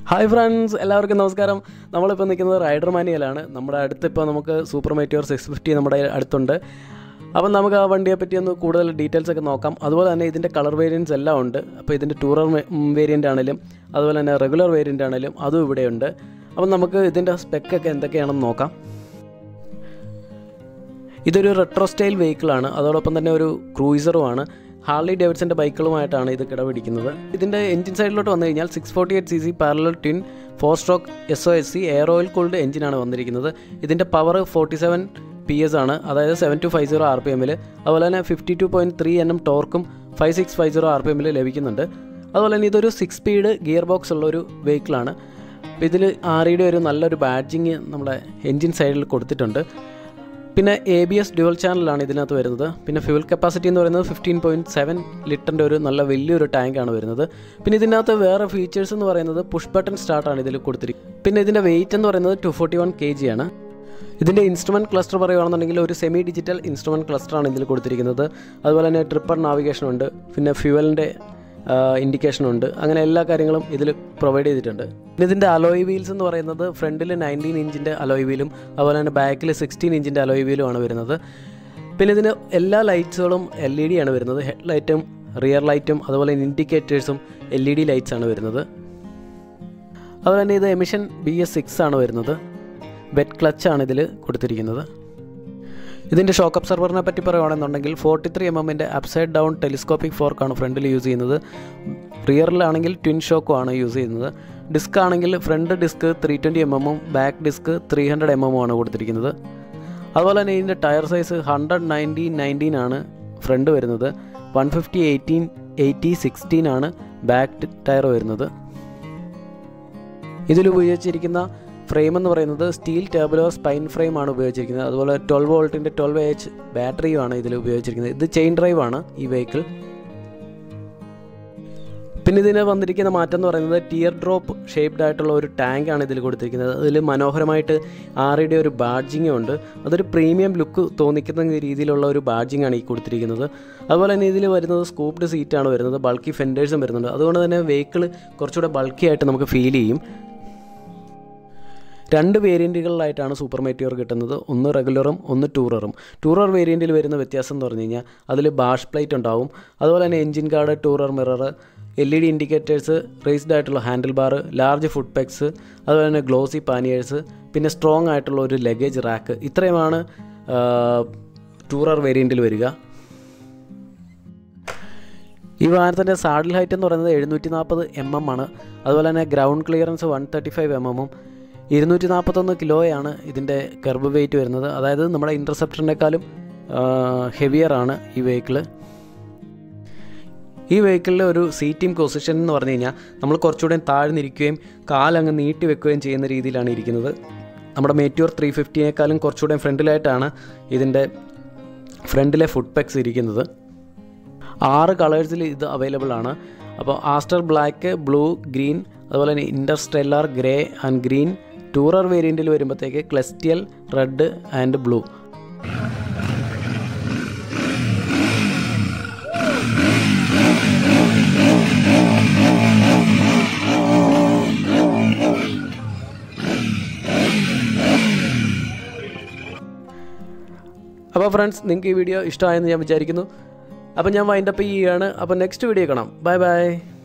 hi friends എല്ലാവർക്കും നമസ്കാരം നമ്മളിപ്പോൾ നിൽക്കുന്നത് റൈഡർ മാനിയലാണ് നമ്മുടെ അടുത്തിപ്പോൾ നമുക്ക് സൂപ്പർ മെറ്റിയോർ സിക്സ് ഫിഫ്റ്റി നമ്മുടെ അടുത്തുണ്ട് അപ്പം നമുക്ക് ആ വണ്ടിയെ പറ്റി ഒന്ന് കൂടുതൽ ഡീറ്റെയിൽസ് ഒക്കെ നോക്കാം അതുപോലെ തന്നെ ഇതിൻ്റെ കളർ വേരിയൻസ് എല്ലാം ഉണ്ട് അപ്പോൾ ഇതിൻ്റെ ടൂറർ വേരിയൻ്റ് ആണെങ്കിലും അതുപോലെ തന്നെ റെഗുലർ വേരിയൻ്റ് ആണെങ്കിലും അതും ഇവിടെയുണ്ട് അപ്പം നമുക്ക് ഇതിൻ്റെ സ്പെക്കൊക്കെ എന്തൊക്കെയാണെന്ന് നോക്കാം ഇതൊരു റെട്രോ സ്റ്റൈൽ വെഹിക്കിളാണ് അതോടൊപ്പം തന്നെ ഒരു ക്രൂയിസറുമാണ് ഹാർലി ഡേവിഡ്സൻ്റെ ബൈക്കുകളുമായിട്ടാണ് ഇത് കിടപിടിക്കുന്നത് ഇതിൻ്റെ എഞ്ചിൻ സൈഡിലോട്ട് വന്നു കഴിഞ്ഞാൽ six forty eight C C parallel twin four stroke S O S C air oil cooled എഞ്ചിനാണ് വന്നിരിക്കുന്നത് ഇതിൻ്റെ power forty seven P S ആണ് അതായത് seven two five zero R P എമ്മിൽ അതുപോലെ തന്നെ fifty two point three N M ടോർക്കും five six five zero R P എമ്മിൽ ലഭിക്കുന്നുണ്ട് അതുപോലെ തന്നെ ഇതൊരു സിക്സ് സ്പീഡ് ഗിയർ ബോക്സ് ഉള്ള ഒരു വെഹിക്കിളാണ് അപ്പോൾ ഇതിൽ ആറിയുടെ ഒരു നല്ലൊരു ബാഡ്ജിങ് നമ്മുടെ എൻജിൻ സൈഡിൽ കൊടുത്തിട്ടുണ്ട് പിന്നെ എ ബി എസ് ഡ്യുവൽ ചാനലാണ് ഇതിനകത്ത് വരുന്നത് പിന്നെ ഫ്യൂൽ കപ്പാസിറ്റി എന്ന് പറയുന്നത് ഫിഫ്റ്റീൻ പോയിൻറ്റ് സെവൻ ലിറ്ററിൻ്റെ ഒരു നല്ല വലിയൊരു ടാങ്കാണ് വരുന്നത് പിന്നെ ഇതിനകത്ത് വേറെ ഫീച്ചേഴ്സ് എന്ന് പറയുന്നത് പുഷ് ബട്ടൺ സ്റ്റാർട്ടാണ് ഇതിൽ കൊടുത്തിരിക്കുന്നത് പിന്നെ ഇതിൻ്റെ വെയിറ്റ് എന്ന് പറയുന്നത് two forty one K G ആണ് ഇതിൻ്റെ ഇൻസ്ട്രുമെൻറ്റ് ക്ലസ്റ്റർ പറയുകയാണെന്നുണ്ടെങ്കിൽ ഒരു സെമി ഡിജിറ്റൽ ഇൻസ്ട്രുമെൻറ്റ് ക്ലസ്റ്ററാണ് ഇതിൽ കൊടുത്തിരിക്കുന്നത് അതുപോലെ തന്നെ ട്രിപ്പർ നാവിഗേഷൻ ഉണ്ട് പിന്നെ ഫ്യൂവലിൻ്റെ ഇൻഡിക്കേഷൻ ഉണ്ട് അങ്ങനെ എല്ലാ കാര്യങ്ങളും ഇതിൽ പ്രൊവൈഡ് ചെയ്തിട്ടുണ്ട് പിന്നെ ഇതിൻ്റെ അലോയ് വീൽസ് എന്ന് പറയുന്നത് ഫ്രണ്ടിൽ നയൻറ്റീൻ ഇഞ്ചിൻ്റെ അലോയ് വീലും അതുപോലെ തന്നെ ബാക്കിൽ സിക്സ്റ്റീൻ ഇഞ്ചിൻ്റെ അലോയ് വീലുമാണ് വരുന്നത് പിന്നെ ഇതിന് എല്ലാ ലൈറ്റ്സുകളും എൽ ഇ ഡി ആണ് വരുന്നത് ഹെഡ് ലൈറ്റും റിയർ ലൈറ്റും അതുപോലെ ഇൻഡിക്കേറ്റേഴ്സും എൽ ഇ ഡി ലൈറ്റ്സ് ആണ് വരുന്നത് അതുപോലെ തന്നെ ഇത് എമിഷൻ ബി എസ് സിക്സ് ആണ് വരുന്നത് വെറ്റ് ക്ലച്ച് ആണ് ഇതിൽ കൊടുത്തിരിക്കുന്നത് ഇതിൻ്റെ ഷോക്ക് അബ്സർവറിനെ പറ്റി പറയുകയാണെന്നുണ്ടെങ്കിൽ ഫോർട്ടി ത്രീ എം എമ്മിൻ്റെ അപ്സൈഡ് ഡൗൺ ടെലിസ്കോപ്പിക് ഫോർക്കാണ് ഫ്രണ്ടിൽ യൂസ് ചെയ്യുന്നത് റിയറിലാണെങ്കിൽ ട്വിൻ ഷോക്കും ആണ് യൂസ് ചെയ്യുന്നത് ഡിസ്ക് ആണെങ്കിൽ front disc three twenty M എമ്മും back disc three hundred M എമ്മും ആണ് കൊടുത്തിരിക്കുന്നത് അതുപോലെ തന്നെ ഇതിൻ്റെ tyre size hundred nineteen nineteen ആണ് ഫ്രണ്ട് വരുന്നത് one fifty eighteen eighty sixteen ആണ് ബാക്ക് ടയർ വരുന്നത് ഇതിൽ ഉപയോഗിച്ചിരിക്കുന്ന ഫ്രെയിം എന്ന് പറയുന്നത് സ്റ്റീൽ ടേബിളോ സ്പൈൻ ഫ്രെയിം ആണ് ഉപയോഗിച്ചിരിക്കുന്നത് അതുപോലെ ട്വൽവ് വോൾട്ടിൻ്റെ ട്വൽവ് എച്ച് ബാറ്ററിയുമാണ് ഇതിൽ ഉപയോഗിച്ചിരിക്കുന്നത് ഇത് ചെയിൻ ഡ്രൈവ് ആണ് ഈ വെഹിക്കിൾ പിന്നെ ഇതിന് വന്നിരിക്കുന്ന മാറ്റം എന്ന് പറയുന്നത് ടിയർ ഡ്രോപ്പ് ഷേപ്ഡ് ആയിട്ടുള്ള ഒരു ടാങ്ക് ആണ് ഇതിൽ കൊടുത്തിരിക്കുന്നത് അതിൽ മനോഹരമായിട്ട് ആറിയുടെ ഒരു ബാഡ്ജിങ് ഉണ്ട് അതൊരു പ്രീമിയം ലുക്ക് തോന്നിക്കുന്ന രീതിയിലുള്ള ഒരു ബാഡ്ജിങ് ആണ് ഈ കൊടുത്തിരിക്കുന്നത് അതുപോലെ തന്നെ ഇതിൽ വരുന്നത് സ്കൂപ്ഡ് സീറ്റാണ് വരുന്നത് ബൾക്കി ഫെൻഡേഴ്സും വരുന്നുണ്ട് അതുകൊണ്ട് തന്നെ വെഹിക്കിൾ കുറച്ചുകൂടെ ബൾക്കി ആയിട്ട് നമുക്ക് ഫീൽ ചെയ്യും രണ്ട് വേരിയൻറ്റുകളിലായിട്ടാണ് സൂപ്പർ മെറ്റിയോർ കിട്ടുന്നത് ഒന്ന് റെഗുലറും ഒന്ന് ടൂററും ടൂറർ വേരിയൻറ്റിൽ വരുന്ന വ്യത്യാസം എന്ന് പറഞ്ഞു കഴിഞ്ഞാൽ അതിൽ ബാഷ് പ്ലേറ്റ് ഉണ്ടാവും അതുപോലെ തന്നെ engine guard tourer mirror L E D indicators raised ആയിട്ടുള്ള handle bar large foot pegs അതുപോലെ തന്നെ ഗ്ലോസി പാനിയേഴ്സ് പിന്നെ സ്ട്രോങ് ആയിട്ടുള്ള ഒരു ലഗേജ് റാക്ക് ഇത്രയുമാണ് ടൂറർ വേരിയൻറ്റിൽ വരിക ഈ വാഹനത്തിൻ്റെ സാഡിൽ ഹൈറ്റ് എന്ന് പറയുന്നത് എഴുന്നൂറ്റി നാൽപ്പത് എം എം ആണ് അതുപോലെ തന്നെ ground clearance one thirty five M എമ്മും ഇരുന്നൂറ്റി നാൽപ്പത്തൊന്ന് കിലോയാണ് ഇതിൻ്റെ കർബ് വെയിറ്റ് വരുന്നത് അതായത് നമ്മുടെ ഇൻ്റർസെപ്റ്ററിനേക്കാളും ഹെവിയർ ആണ് ഈ വെഹിക്കിൾ ഈ വെഹിക്കിളിലെ ഒരു സീറ്റിംഗ് പൊസിഷൻ എന്ന് പറഞ്ഞു കഴിഞ്ഞാൽ നമ്മൾ കുറച്ചുകൂടെ താഴ്ന്നിരിക്കുകയും കാലങ്ങ് നീട്ടി വെക്കുകയും ചെയ്യുന്ന രീതിയിലാണ് ഇരിക്കുന്നത് നമ്മുടെ മേറ്റ്യൂർ ത്രീ ഫിഫ്റ്റിനേക്കാളും കുറച്ചുകൂടെ ഫ്രണ്ടിലായിട്ടാണ് ഇതിൻ്റെ ഫ്രണ്ടിലെ ഫുഡ് പെക്സ് ഇരിക്കുന്നത് ആറ് കളേഴ്സിൽ ഇത് അവൈലബിൾ ആണ് അപ്പോൾ ആസ്റ്റർ ബ്ലാക്ക് ബ്ലൂ ഗ്രീൻ അതുപോലെ തന്നെ interstellar grey and green tourer വേരിയൻറ്റിൽ വരുമ്പോഴത്തേക്ക് ക്ലസ്റ്റിയൽ റെഡ് ആൻഡ് ബ്ലൂ അപ്പോൾ ഫ്രണ്ട്സ് നിങ്ങൾക്ക് ഈ വീഡിയോ ഇഷ്ടമായെന്ന് ഞാൻ വിചാരിക്കുന്നു അപ്പോൾ ഞാൻ വൈൻഡപ്പ് ചെയ്യുകയാണ് അപ്പോൾ നെക്സ്റ്റ് വീഡിയോ കാണാം ബൈ ബൈ